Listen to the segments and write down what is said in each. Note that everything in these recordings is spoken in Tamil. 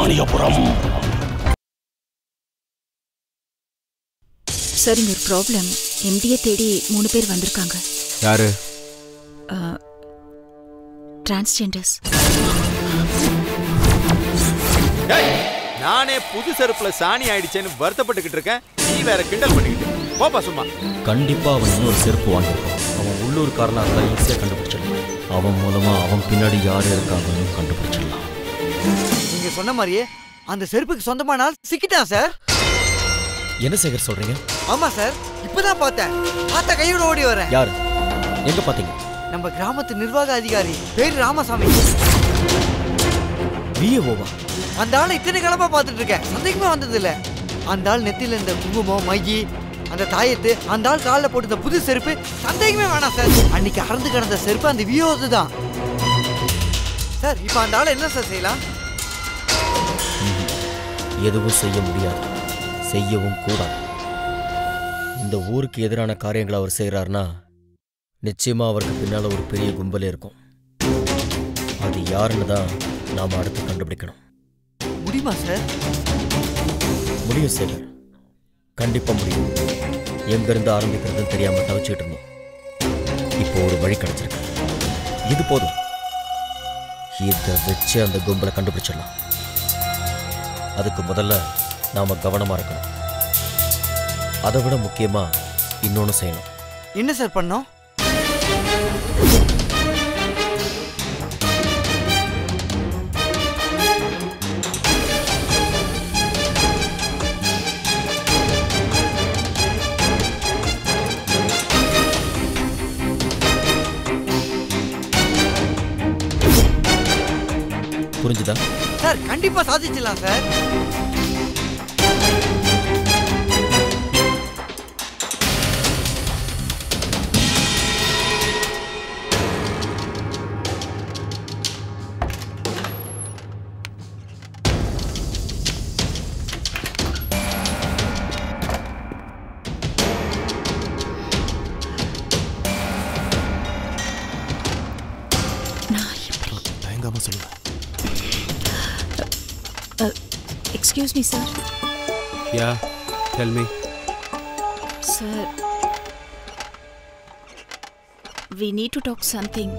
மாரியபுரம் சார் இங்க ஒரு ப்ராப்ளம் எம்டியை தேடி மூணு பேர் வந்திருக்காங்க யாரு டிரான்ஸ்ஜெண்டர்ஸ் நானே புது செருப்புல சாணி ஆயிடுச்சேன்னு வருத்தப்பட்டுக்கிட்டு இருக்கேன் நீ வேற கிண்டல் பண்ணிக்கிட்டு போப்பா சும்மா கண்டிப்பா அவன் இன்னொரு செருப்பு வாங்கியிருப்பான் அவன் உள்ளூர்காரனா இருந்தா ஈஸியா கண்டுபிடிச்சிடலாம் அவன் மூலமா அவன் பின்னாடி யார் இருக்காங்கன்னு கண்டுபிடிச்சிடலாம் நீங்க சொன்ன மாதிரியே அந்த செருப்புக்கு சொந்தமான ஆள் சிக்கிட்டான் சார் என்ன சேகர் சொல்றீங்க ஆமா சார் இப்பதான் பார்த்தேன் பார்த்த கையோட ஓடி வரேன் யாரு எங்க பாத்தீங்க நம்ம கிராமத்து நிர்வாக அதிகாரி பேர் ராமசாமி விஏஓவா அந்த ஆளை இத்தனை கிழமை பார்த்துட்டு இருக்கேன் சந்தேகமே வந்தது இல்ல அந்த ஆள் நெத்தியில இந்த குங்குமம் மையி அந்த தாயத்து அந்த ஆள் காலில் போட்டு புது செருப்பு சந்தேகமே வேணாம் சார் அன்னைக்கு அறந்து கிடந்த செருப்பு அந்த வியோது தான் சார் இப்போ அந்த ஆளை என்ன சார் செய்யலாம் எதுவும் செய்ய முடியாது செய்யவும் கூடாது இந்த ஊருக்கு எதிரான காரியங்களை அவர் செய்கிறாருன்னா நிச்சயமா அவருக்கு பின்னால ஒரு பெரிய கும்பலே இருக்கும் அது யாருன்னு தான் நாம அடுத்து கண்டுபிடிக்கணும் முடியுமா சார் முடியும் சேகர் கண்டிப்பா முடியும் எங்கிருந்து ஆரம்பிக்கிறதுன்னு தெரியாம தவிச்சுட்டு இருந்தோம் இப்போ ஒரு வழி கிடைச்சிருக்கு இது போதும் இதை வச்சு அந்த கும்பலை கண்டுபிடிச்சிடலாம் அதுக்கு முதல்ல நாம கவனமா இருக்கணும் அதை விட முக்கியமா இன்னொன்னு செய்யணும் என்ன சார் பண்ணோம் புரிஞ்சுதா சார் கண்டிப்பா சாதிச்சிடலாம் சார் நான் எப்படி தயங்காம சொல்லுங்க excuse me sir yeah tell me sir we need to talk something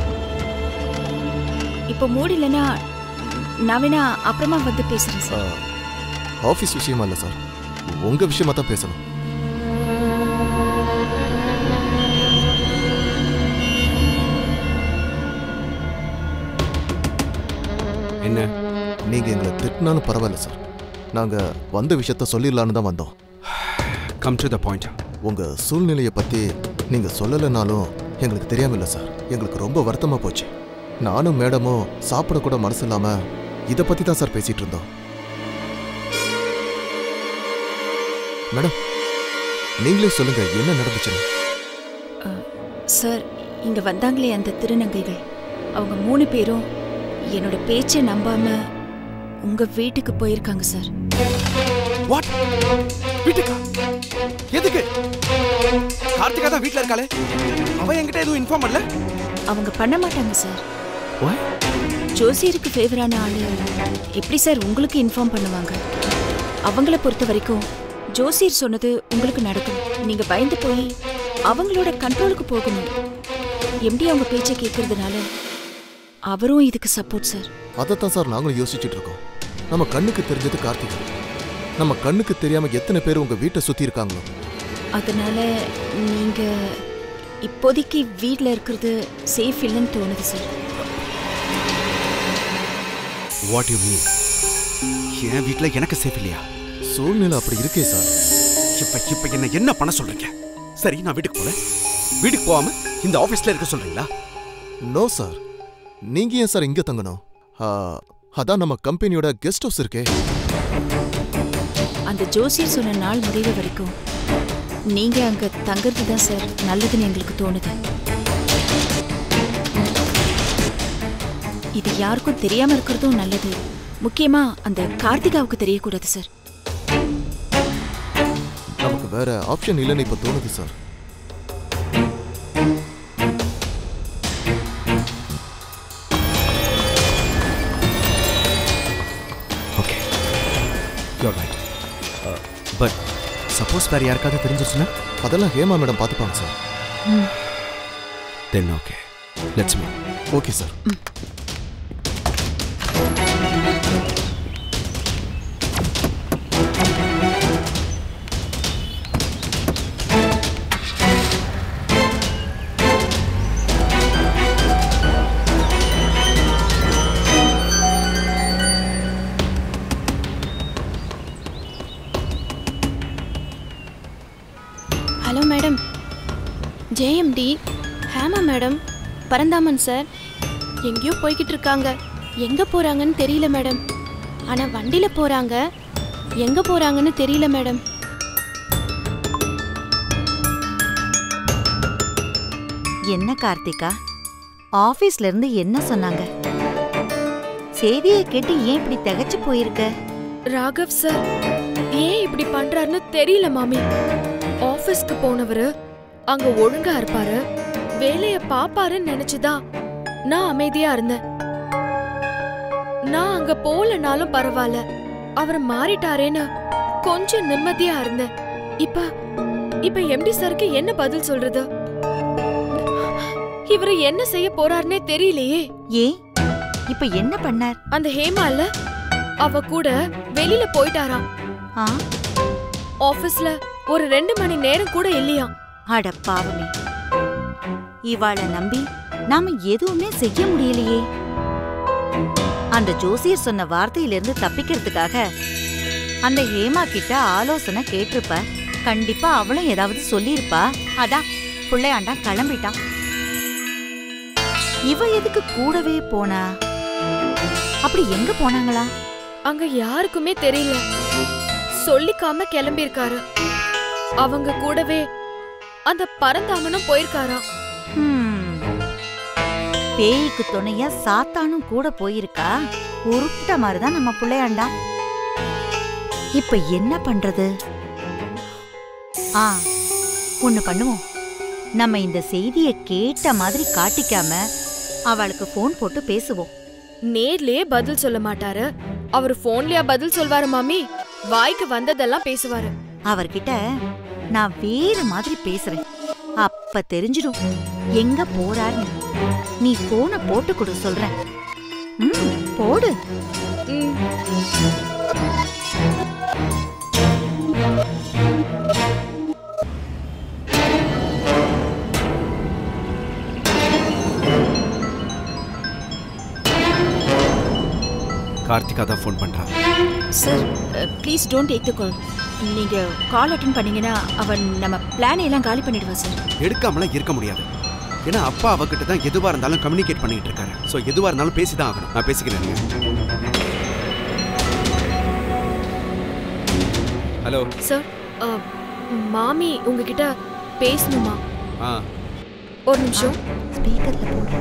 இப்போ மூடி இல்லைன்னா நான் வேணா அப்புறமா வந்து பேசுறேன் சார் ஆஃபீஸ் விஷயமா இல்லை சார் உங்க விஷயமா தான் பேசணும் என்ன நீங்க எங்களை திட்டினாலும் பரவாயில்ல சார் நாங்க வந்த விஷயத்த சொல்லிடலான்னு தான் வந்தோம் கம் டு த பாயிண்ட் உங்க சூழ்நிலையை பத்தி நீங்க சொல்லலைனாலும் எங்களுக்கு தெரியாம இல்லை சார் எங்களுக்கு ரொம்ப வருத்தமா போச்சு நானும் மேடமும் சாப்பிட கூட மனசு இல்லாம இதை பத்தி தான் சார் பேசிட்டு இருந்தோம் மேடம் நீங்களே சொல்லுங்க என்ன நடந்துச்சுன்னு சார் இங்க வந்தாங்களே அந்த திருநங்கைகள் அவங்க மூணு பேரும் என்னோட பேச்சை நம்பாம உங்க வீட்டுக்கு போயிருக்காங்க சார் வாட் வீட்டுக்கா எதுக்கு கார்த்திகா தான் வீட்ல இருக்காளே அவ என்கிட்ட எதுவும் இன்ஃபார்ம் பண்ணல அவங்க பண்ண மாட்டாங்க சார் ஜோசியருக்கு ஃபேவரான ஆளு எப்படி சார் உங்களுக்கு இன்ஃபார்ம் பண்ணுவாங்க அவங்கள பொறுத்த வரைக்கும் ஜோசியர் சொன்னது உங்களுக்கு நடக்கும் நீங்க பயந்து போய் அவங்களோட கண்ட்ரோலுக்கு போகணும் எம்டி அவங்க பேச்சை கேட்கறதுனால அவரும் இதுக்கு சப்போர்ட் சார் அதைத்தான் சார் நாங்களும் யோசிச்சுட்டு இருக்கோம் நம்ம கண்ணுக்கு தெரிஞ்சது கார்த்திகை நம்ம கண்ணுக்கு தெரியாம எத்தனை பேர் உங்க வீட்டை சுத்தி இருக்காங்களோ அதனால நீங்க இப்போதைக்கு வீட்ல இருக்கிறது சேஃப் இல்லைன்னு தோணுது சார் வாட் யூ மீன் என் வீட்ல எனக்கு சேஃப் இல்லையா சூழ்நிலை அப்படி இருக்கே சார் இப்ப இப்ப என்ன என்ன பண்ண சொல்றீங்க சரி நான் வீட்டுக்கு போறேன் வீட்டுக்கு போகாம இந்த ஆபீஸ்ல இருக்க சொல்றீங்களா நோ சார் நீங்க ஏன் சார் இங்க தங்கணும் ஆ, அதான் நம்ம கம்பெனியோட கெஸ்ட் ஹவுஸ் இருக்கே அந்த ஜோசியர் சொன்ன நாள் முடிவு வரைக்கும் நீங்க அங்க தங்குறது தான் சார் நல்லதுன்னு எங்களுக்கு தோணுது இது யாருக்கும் தெரியாம இருக்கிறதும் நல்லது முக்கியமா அந்த கார்த்திகாவுக்கு தெரியக்கூடாது சார் நமக்கு வேற ஆப்ஷன் இல்லைன்னு இப்ப தோணுது சார் ஓகே சப்போஸ் வேற யாருக்காவது தெரிஞ்சிருச்சுன்னா அதெல்லாம் ஹேமா மேடம் பார்த்துப்பாங்க sir then okay let's me okay sir hello madam JMD Hema madam Paranthaman sir எங்கேயோ போய்கிட்டு இருக்காங்க எங்க போறாங்கன்னு தெரியல மேடம் ஆனா வண்டியில போறாங்க எங்க போறாங்கன்னு தெரியல மேடம் என்ன கார்த்திகா ஆபீஸ்ல இருந்து என்ன சொன்னாங்க செய்தியை கேட்டு ஏன் இப்படி திகைச்சு போயிருக்க ராகவ் சார் ஏன் இப்படி பண்றாருன்னு தெரியல மாமி ஆபீஸ்க்கு போனவரு அங்க ஒழுங்கா இருப்பாரு வேலைய பாப்பாருன்னு நினைச்சுதான் நான் அமைதியா இருந்தேன் நான் அங்க போலனாலும் பரவாயில்ல அவர் மாறிட்டாரேன்னு கொஞ்சம் நிம்மதியா இருந்தேன் இப்ப இப்ப எம்டி சாருக்கு என்ன பதில் சொல்றது இவரு என்ன செய்ய போறாருன்னே தெரியலையே ஏன் இப்ப என்ன பண்ணார் அந்த ஹேமால அவ கூட வெளியில போயிட்டாராம் ஆ ஆபீஸ்ல ஒரு ரெண்டு மணி நேரம் கூட இல்லையா அட பாவமே இவாளை நம்பி நாம எதுவுமே செய்ய முடியலையே அந்த ஜோசியர் சொன்ன வார்த்தையிலிருந்து தப்பிக்கிறதுக்காக அந்த ஹேமா கிட்ட ஆலோசனை கேட்டிருப்ப கண்டிப்பா அவளும் ஏதாவது சொல்லியிருப்பா அதான் புள்ளையாண்டா கிளம்பிட்டான் இவ எதுக்கு கூடவே போனா அப்படி எங்க போனாங்களா அங்க யாருக்குமே தெரியல சொல்லிக்காம கிளம்பியிருக்காரு அவங்க கூடவே அந்த பரந்தாமனும் போயிருக்காராம் ஹம். பேய்க்கு துணையா சாத்தானும் கூட போயிருக்கா உருப்பிட்ட மாதிரிதான் நம்ம புள்ளையாண்டா இப்ப என்ன பண்றது ஆ ஒண்ணு பண்ணுவோம் நம்ம இந்த செய்திய கேட்ட மாதிரி காட்டிக்காம அவளுக்கு ஃபோன் போட்டு பேசுவோம் நேர்லயே பதில் சொல்ல மாட்டாரு அவர் போன்லயா பதில் சொல்வாரு மாமி வாய்க்கு வந்ததெல்லாம் பேசுவாரு அவர்கிட்ட நான் வேற மாதிரி பேசுறேன் அப்ப தெரிஞ்சிடும் எங்க போறாருன்னு நீ போனை போட்டு கொடு சொல்றேன் ம் போடு ம், கார்த்திகா தான் ஃபோன் பண்றான் sir please don't take the call நீங்க கால் அட்டன் பண்ணீங்கன்னா அவன் நம்ம பிளானை எல்லாம் காலி பண்ணிடுவா சார் எடுக்காமலாம் இருக்க முடியாது ஏன்னா அப்பா அவகிட்ட தான் எதுவா இருந்தாலும் கம்யூனிகேட் பண்ணிட்டு இருக்காரு ஸோ எதுவா இருந்தாலும் பேசி தான் ஆகணும் நான் பேசிக்கிறேன் ஹலோ சார் அ, மாமி உங்ககிட்ட பேசணுமா ஆ ஒரு நிமிஷம் ஸ்பீக்கர்ல போடு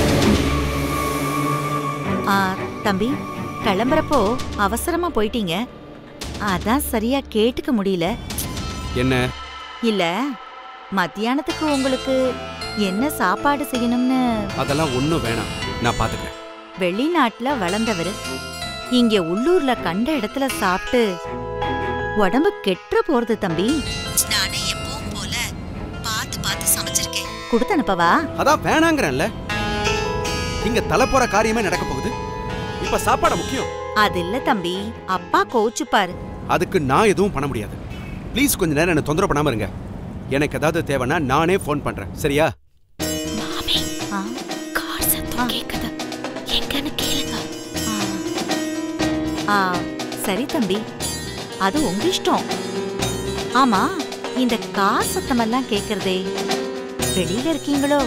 ஆ தம்பி கிளம்புறப்போ அவசரமா போயிட்டீங்க அதான் சரியா கேட்டுக்க முடியல என்ன இல்ல மத்தியானத்துக்கு உங்களுக்கு என்ன சாப்பாடு செய்யணும்னு அதெல்லாம் ஒன்றும் வேணாம் நான் பார்த்துக்கிறேன் வெளிநாட்டுல வளர்ந்தவர் இங்க உள்ளூர்ல கண்ட இடத்துல சாப்பிட்டு உடம்பு கெட்டு போறது தம்பி நானே எப்பவும் போல பார்த்து பார்த்து சமைச்சிருக்கேன் கொடுத்து அனுப்பவா அதான் வேணாங்கிறேன்ல இங்க தலை போற காரியமே நடக்க போகுது இப்ப சாப்பாடு முக்கியம் அது இல்ல தம்பி அப்பா கோச்சுப்பாரு அதுக்கு நான் எதுவும் பண்ண முடியாது ப்ளீஸ் கொஞ்ச நேரம் என்ன தொந்தரவு பண்ணாம இருங்க எனக்கு ஏதாவது தேவைன்னா நானே ஃபோன் பண்றேன் சரியா மாமி ஆ, கார் சத்தம் கேக்குது எங்கன்னு கேளுங்க ஆ. ஆ, சரி தம்பி அது உங்க இஷ்டம் ஆமா இந்த கார் சத்தமெல்லாம் கேக்குறதே வெளியில இருக்கீங்களோ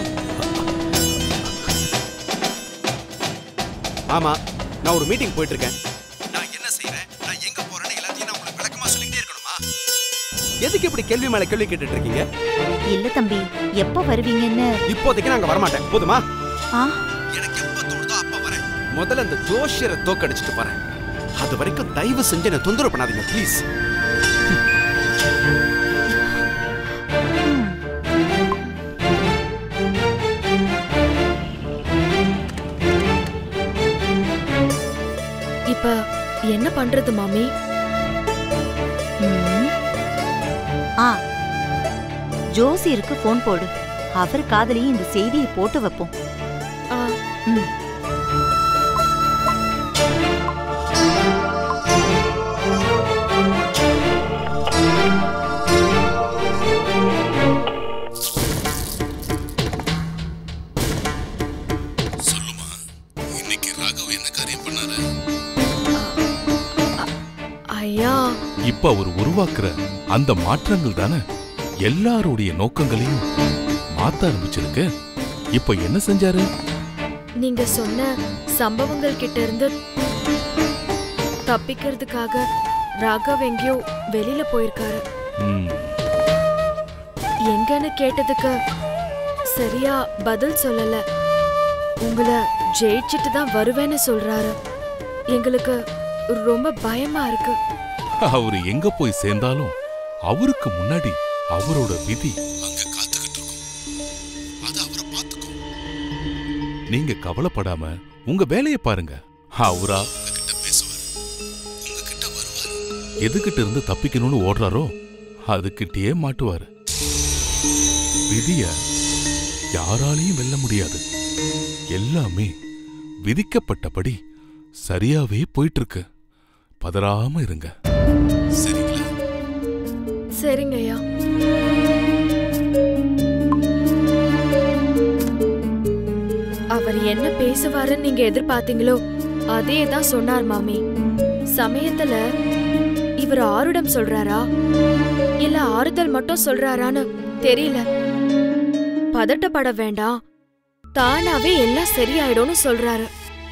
ஆமா நான் ஒரு மீட்டிங் போயிட்டு இருக்கேன் நான் என்ன செய்றேன் நான் எங்க போறேன்னு எல்லாத்தையும் நான் உங்களுக்கு விளக்கமா சொல்லிக்கிட்டே இருக்கணுமா எதுக்கு இப்படி கேள்வி மேல கேள்வி கேட்டுட்டு இருக்கீங்க இல்ல தம்பி எப்ப வருவீங்கன்னு இப்போதைக்கு நாங்க வரமாட்டேன் போதுமா ஆ எனக்கு எப்ப தோணுதோ அப்ப வரேன் முதல்ல அந்த ஜோஷியரை தோக்கடிச்சிட்டு வரேன் அது வரைக்கும் தயவு செஞ்சு என்ன தொந்தரவு பண்ணாதீங்க ப்ளீஸ் இப்ப என்ன பண்றது மாமி ம். ஆ ஜோசியருக்கு ஃபோன் போடு அவர் காதலையும் இந்த செய்தியை போட்டு வைப்போம் ஆ ம் சொல்லுமா இன்னைக்கு ராகவ் என்ன காரியம் பண்ணாரு ஐயா இப்ப அவர் உருவாக்குற அந்த மாற்றங்கள் தானே எல்லாருடைய நோக்கங்களையும் மாத்த ஆரம்பிச்சிருக்கு இப்ப என்ன செஞ்சாரு நீங்க சொன்ன சம்பவங்கள் கிட்ட இருந்து தப்பிக்கிறதுக்காக ராகவ் எங்கேயோ வெளியில போயிருக்காரு ம், எங்கன்னு கேட்டதுக்கு சரியா பதில் சொல்லல உங்களை ஜெயிச்சிட்டு தான் வருவேன்னு சொல்றாரு எங்களுக்கு ரொம்ப பயமா இருக்கு அவரு எங்க போய் சேர்ந்தாலும் அவருக்கு முன்னாடி அவரோட விதி அங்க காத்துக்கிட்டு இருக்கும் அது அவரை பார்த்துக்கும் நீங்க கவலைப்படாம உங்க வேலையை பாருங்க அவரா உங்ககிட்ட பேசுவாரு உங்ககிட்ட வருவாரு எதுகிட்ட இருந்து தப்பிக்கணும்னு ஓடுறாரோ அதுகிட்டயே மாட்டுவாரு விதிய யாராலையும் வெல்ல முடியாது எல்லாமே விதிக்கப்பட்டபடி சரியாவே போயிட்டு இருக்கு பதறாம இருங்க சரிங்களா சரிங்க ஐயா அவர் என்ன பேசுவாருன்னு நீங்க எதிர்பார்த்தீங்களோ அதே தான் சொன்னார் மாமி சமயத்துல இவர் ஆருடம் சொல்றாரா இல்ல ஆறுதல் மட்டும் சொல்றாரான்னு தெரியல பதட்டப்பட வேண்டாம் தானாவே எல்லாம் சரியாயிடும்னு சொல்றாரு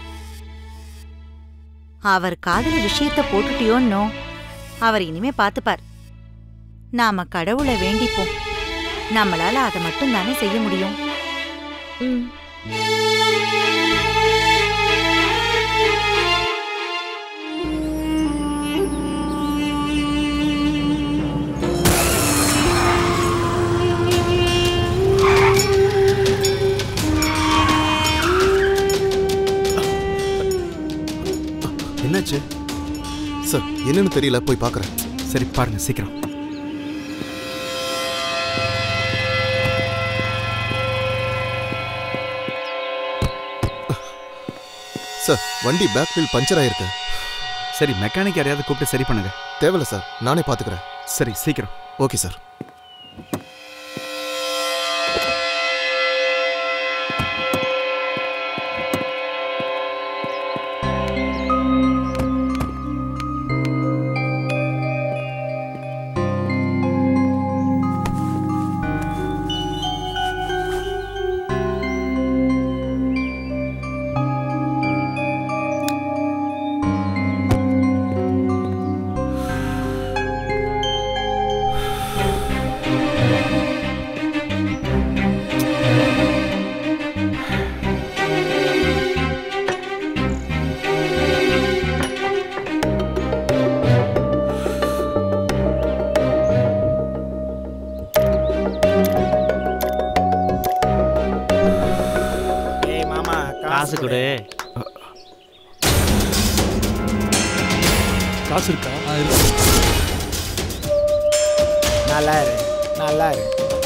அவர் காதல விஷயத்த போட்டுட்டியோன்னோ அவர் இனிமே பார்த்துப்பார் நாம கடவுளை வேண்டிப்போம் நம்மளால அதை மட்டும் தானே செய்ய முடியும் ம் என்னாச்சு சார் என்னன்னு தெரியல போய் பார்க்கறேன் சரி பாருங்க சீக்கிரம் சார் வண்டி பேக் வீல் பஞ்சர் ஆயிருக்கு சரி மெக்கானிக் யாரையாவது கூப்பிட்டு சரி பண்ணுங்க தேவையில்ல சார் நானே பார்த்துக்கிறேன் சரி சீக்கிரம் ஓகே சார் ஏய் மாமா காசு கொடு காசு இருக்கா நல்லா இரு நல்லா இரு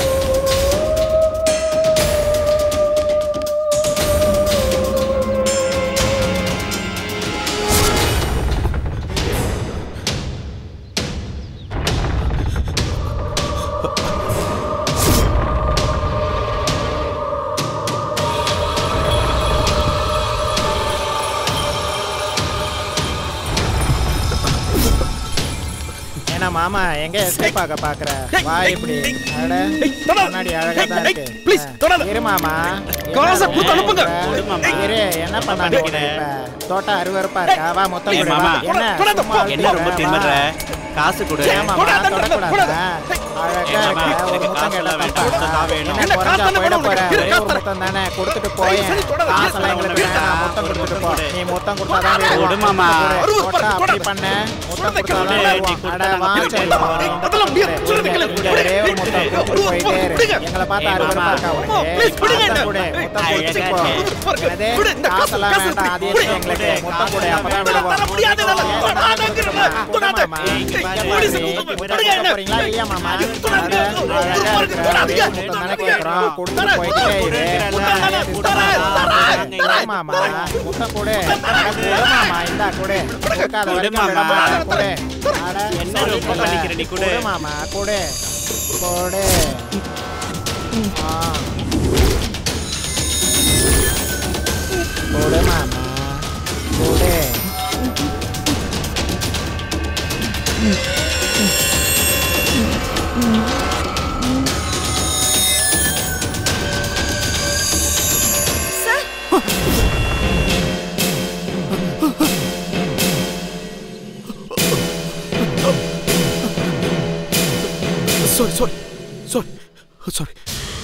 ஏன்னா மாமா எங்க எஸ்கேப் ஆக பாக்குற வா இப்படி அட முன்னாடி அழகா தான் இருக்கு please, தொடாத. இரு மாமா காசை கொடுத்து அனுப்புங்க. கொடு மாமா. இரு என்ன பண்ணாங்க இப்ப தோட்டம் அருவருப்பா இருக்கா வா மொத்தம் ஏய் கொடு, வா. மாமா. என்ன தொடாத, சும்மா என்ன ரொம்ப அழுத்துற, திமிர்ற வா. காசு கொடு ஏன் மாமா, தொடாத, தொடாத, தொடக்கூடாதா? அழகா ஏய் மாமா, இருக்க, ஒரு எனக்கு முத்தம் காசெல்லாம் கேட்டா வேண்டாம், தப்பா? தான் வேணும். என்ன என்ன குறைஞ்சா காசு போயிட தானே போற? இரு, ஒரே காசு ஒரு தானே. முத்தம் தானே, கொடுத்துட்டு போயேன். தயவு செஞ்சு தொடாத. காசெல்லாம் எங்களுக்கு வேண்டாம், வேணாம், முத்தம் கொடு, கொடுத்துட்டு கொடு, போ. கொடு. நீ முத்தம் கொடுத்தாதான் கொடு வேணும். மாமா. கொடு. அறுபது தொட்டா பர்சன்ட் அப்படி கொடு. பண்ண, முத்தம் சொல்றதை கொடுத்தாதான் கேளு. வேணும். நீ கொடுத்தா அட, நான் வா திருப்பி செல்லம். தரேன். முதல்ல என்னால முடியாது சொல்றதுக்கு கூட ஒரே ஒரு முத்தம் கொடுத்துட்டு போயிட்டே இரு. எங்களை பார்த்தா அருவருப்பா இருக்கா உனக்கு? முத்தம் கொடு, முத்தம் கொடுத்துட்டு போ. என்னது? காசெல்லாம் வேண்டாம், அது எதுக்கு எங்களுக்கு? முத்தம் கொடு, அப்பதான் விடுவோம். கொடு மாமா. இங்க பாரு, முத்தம் கொடுக்க போறீங்களா? இல்லையா மாமா? அட, அழகா இருக்கிற ஒரே முத்தம் தானே கேட்கிறோம். கொடுத்துட்டு போயிட்டே இரு. முத்தம் கொடு மாமா. முத்தம் கொடு. அட, கொடு மாமா. இந்தா, கொடு. கொடுக்காத வரைக்கும் விட மாட்டேன். கொடு. அட, என்ன ரொம்ப பண்ணிக்கிற நீ கொடு. கொடு மாமா கொடு கொடு ஆ. கொடு மாமா கொடு sorry sorry sorry sorry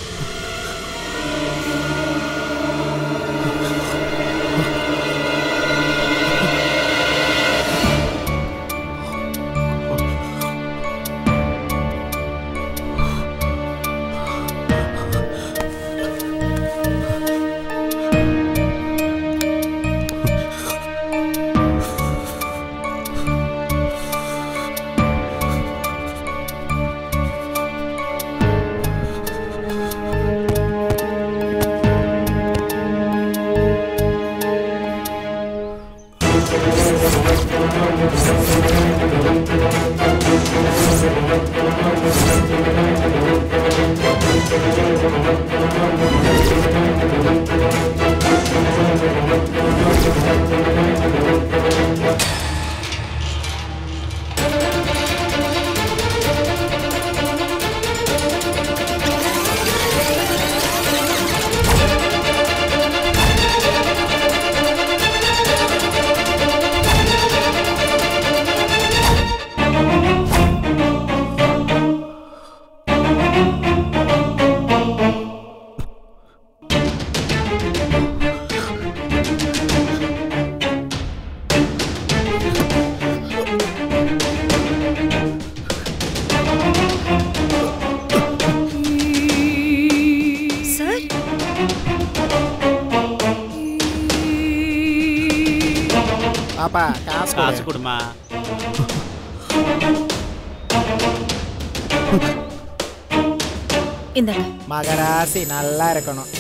sir பாப்பா காசு காசு கொடு கொடுமா இந்தாங்க மகராசி நல்லா இருக்கணும்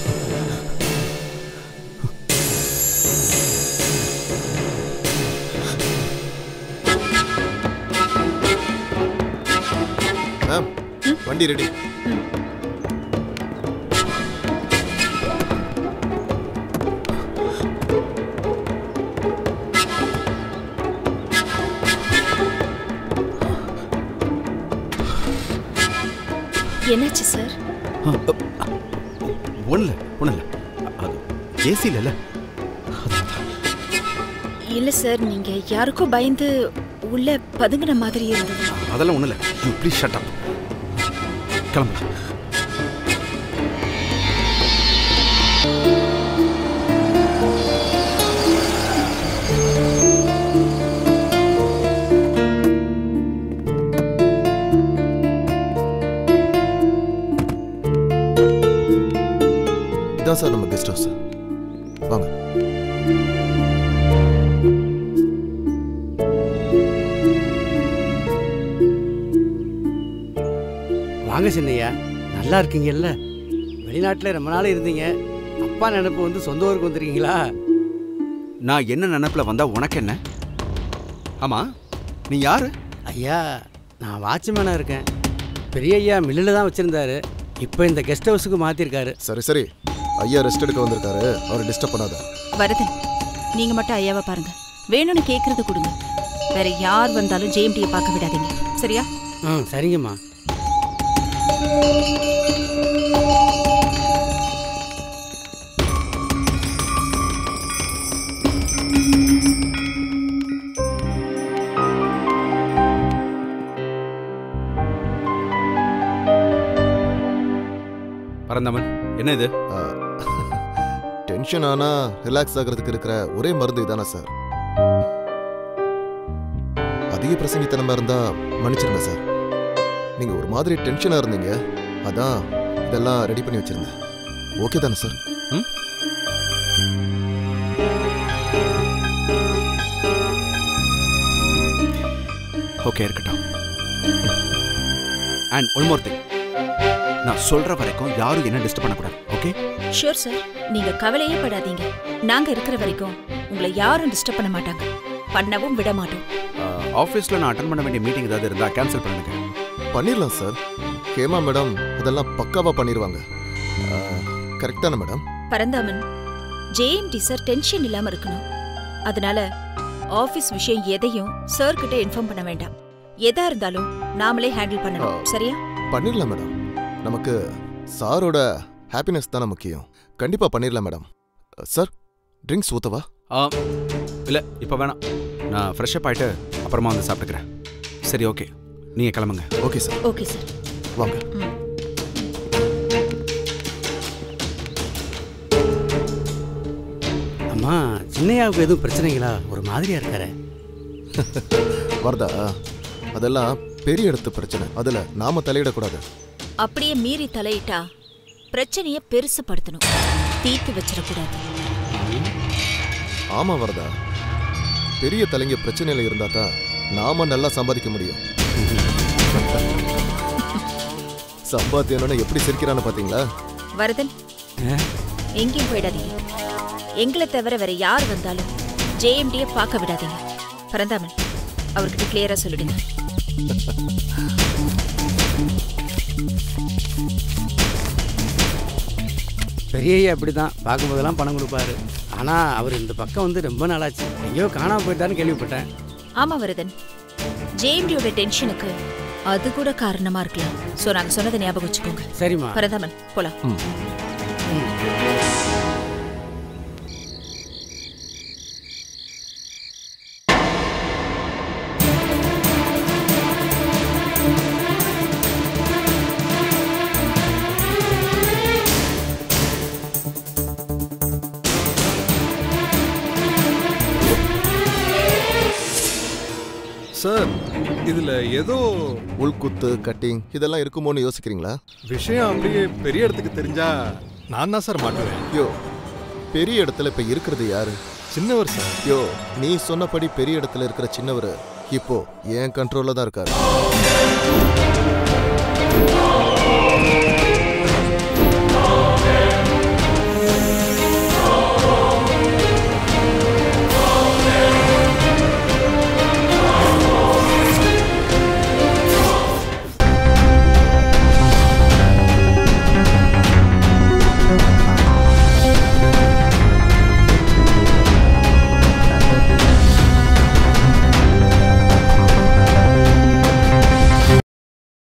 மேம் வண்டி ரெடி என்னாச்சு சார் ஒண்ணுல ஒண்ணுல அது ஏசி இல்ல இல்ல சார் நீங்க யாருக்கோ பயந்து உள்ள பதுங்கின மாதிரி இருந்தது அதெல்லாம் ஒண்ணுல யூ ப்ளீஸ் ஷட் அப் கிளம்பு இதான் சார் நம்ம கெஸ்ட் ஹவுஸ் வாங்க வாங்க சின்னையா நல்லா இருக்கீங்கல்ல வெளிநாட்டில் ரொம்ப நாள் இருந்தீங்க அப்பா நினப்பு வந்து சொந்த ஊருக்கு வந்திருக்கீங்களா நான் என்ன நினைப்புல வந்தா உனக்கு என்ன ஆமா நீ யாரு ஐயா நான் வாட்ச்மேனாக இருக்கேன் பெரிய ஐயா மில்லில் தான் வச்சுருந்தாரு இப்போ இந்த கெஸ்ட் ஹவுஸுக்கு மாற்றிருக்காரு சரி சரி ஐயா ரெஸ்ட் எடுக்க வந்திருக்காரு அவரை டிஸ்டர்ப் பண்ணாத வரதன் நீங்க மட்டும் ஐயாவை பாருங்க வேணும்னு கேக்குறது கொடுங்க வேற யார் வந்தாலும் ஜேஎம்டியை பார்க்க விடாதீங்க சரியா ம் சரிங்கம்மா பரந்தமன் என்ன இது டென்ஷன் ஆனா ரிலாக்ஸ் ஆகிறதுக்கு இருக்கிற ஒரே மருந்து இதானே சார் அதிக பிரசங்கித்தனமா இருந்தா மன்னிச்சிருங்க சார் நீங்க ஒரு மாதிரி டென்ஷனா இருந்தீங்க அதான் இதெல்லாம் ரெடி பண்ணி வச்சிருந்தேன் ஓகே தானே சார் ஓகே இருக்கட்டும் அண்ட் ஒன் மோர் திங் நான் சொல்ற வரைக்கும் யாரும் என்ன டிஸ்டர்ப் பண்ணக்கூடாது ஓகே ஷூர் சார் நீங்க கவலையே படாதீங்க நாங்க இருக்கிற வரைக்கும் உங்களை யாரும் டிஸ்டர்ப் பண்ண மாட்டாங்க பண்ணவும் விட மாட்டோம் ஆஃபீஸில் நான் அட்டன் பண்ண வேண்டிய மீட்டிங் ஏதாவது இருந்தால் கேன்சல் பண்ணுங்க பண்ணிடலாம் சார் ஹேமா மேடம் அதெல்லாம் பக்காவா பண்ணிடுவாங்க கரெக்ட் தானே madam Paranthaman JMD sir tension இல்லாம இருக்கணும் அதனால ஆபீஸ் விஷயம் எதையும் சார் கிட்ட இன்ஃபார்ம் பண்ண வேண்டாம் எதா இருந்தாலும் நாமளே ஹேண்டில் பண்ணணும் சரியா பண்ணிடலாம் மேடம் நமக்கு சாரோட ஹாப்பினஸ் தானே முக்கியம் கண்டிப்பா பண்ணிடலாம் மேடம் சார் ட்ரிங்க்ஸ் ஊத்தவா இல்லை இப்போ வேணாம் நான் ஃப்ரெஷ் அப் ஆகிட்டு அப்புறமா வந்து சாப்பிட்டுக்கிறேன் சரி ஓகே நீங்கள் கிளம்புங்க ஓகே சார் ஓகே சார் வாங்க அம்மா சின்னையாவுக்கு எதுவும் பிரச்சனைங்களா ஒரு மாதிரியா இருக்காரு வரதா அதெல்லாம் பெரிய இடத்து பிரச்சனை அதுல நாம தலையிடக்கூடாது அப்படியே மீறி தலையிட்டா பிரச்சனைய பெருசுபடுத்தணும் தீர்த்து வச்சிடக்கூடாது ஆமா வரதா பெரிய தலைங்க பிரச்சனையில இருந்தா தான் நாம நல்லா சம்பாதிக்க முடியும் சம்பாத்தியம்னு எப்படி சிரிக்கிறான்னு பாத்தீங்களா வரதன் எங்கேயும் போயிடாதீங்க எங்களை தவிர வேற யார் வந்தாலும் ஜேஎம்டியை பார்க்க விடாதீங்க பரந்தாமன் அவர்கிட்ட கிளியரா சொல்லிடுங்க பெரியய்யா அப்படி தான் பார்க்கும்போதெல்லாம் பணம் கொடுப்பாரு ஆனால் அவர் இந்த பக்கம் வந்து ரொம்ப நாளாச்சு எங்கேயோ காணாம போயிட்டாருன்னு கேள்விப்பட்டேன் ஆமா வரதன் ஜேஎம்டியோட டென்ஷனுக்கு அது கூட காரணமா இருக்கலாம் சோ நாங்க சொன்னதை ஞாபகம் வச்சுக்கோங்க சரிம்மா. பரந்தாமன் போலாம் சார் இதுல ஏதோ உள்குத்து கட்டிங் இதெல்லாம் இருக்குமோன்னு யோசிக்கிறீங்களா விஷயம் அப்படியே பெரிய இடத்துக்கு தெரிஞ்சா நான் தான் சார் மாட்டுவேன் யோ பெரிய இடத்துல இப்ப இருக்கிறது யாரு சின்னவர் சார் யோ நீ சொன்னபடி பெரிய இடத்துல இருக்கிற சின்னவர் இப்போ என் கண்ட்ரோல்ல தான் இருக்காரு